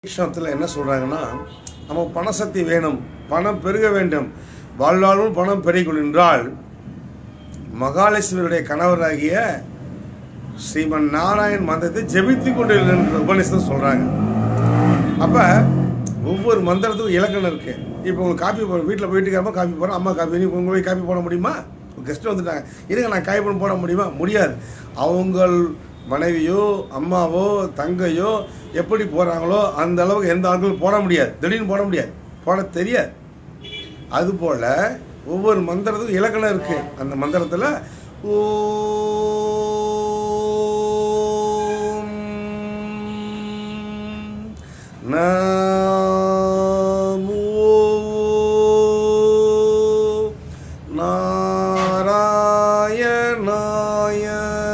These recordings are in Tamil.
கிருஷ்ணத்தில் என்ன சொல்கிறாங்கன்னா நமக்கு பணசக்தி வேணும் பணம் பெருக வேண்டும் வாழ்நாளும் பணம் பெருகிக் என்றால் மகாலட்சுமியுடைய கணவராகிய ஸ்ரீமன் நாராயண் மந்திரத்தை ஜெபித்து கொண்டு என்ற உபநிஷத்தை சொல்கிறாங்க அப்போ ஒவ்வொரு மந்திரத்துக்கும் இலக்கணம் இருக்குது இப்போ உங்களுக்கு காப்பி போ வீட்டில் போயிட்டு இருக்காம காப்பி போகிறோம் அம்மா காப்பி நீ உங்க போய் காப்பி போட முடியுமா கெஸ்ட் வந்துட்டாங்க இருங்க நான் காப்பி பண்ண போட முடியுமா முடியாது அவங்கள் மனைவியோ அம்மாவோ தங்கையோ எப்படி போகிறாங்களோ அந்த அளவுக்கு எந்த ஆட்களும் போட முடியாது திடீர்னு போட முடியாது போட தெரியாது அதுபோல் ஒவ்வொரு மந்திரத்துக்கும் இலக்கணம் இருக்கு அந்த மந்திரத்தில் ஓம் நமோ நாராயணாய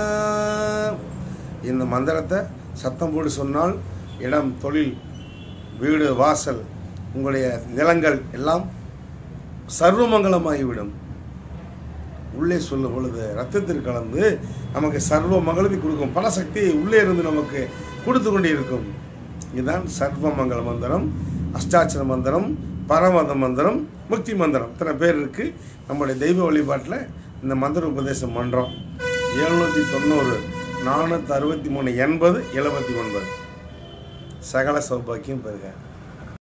இந்த மந்திரத்தை சத்தம் போட்டு சொன்னால் இடம் தொழில் வீடு வாசல் உங்களுடைய நிலங்கள் எல்லாம் சர்வமங்கலமாகிவிடும் உள்ளே சொல்லும் பொழுது ரத்தத்தில் கலந்து நமக்கு சர்வ மங்களத்தை கொடுக்கும் பணசக்தியை உள்ளே இருந்து நமக்கு கொடுத்து கொண்டே இருக்கும் இதுதான் சர்வ மங்கள மந்திரம் அஷ்டாட்சர மந்திரம் பரமத மந்திரம் முக்தி மந்திரம் இத்தனை பேர் இருக்கு நம்முடைய தெய்வ வழிபாட்டில் இந்த மந்திர உபதேசம் பண்ணுறோம் எழுநூற்றி தொண்ணூறு நானூற்றி அறுபத்தி மூணு எண்பது எழுபத்தி ஒன்பது சகல சௌபாக்கியம் பெறுக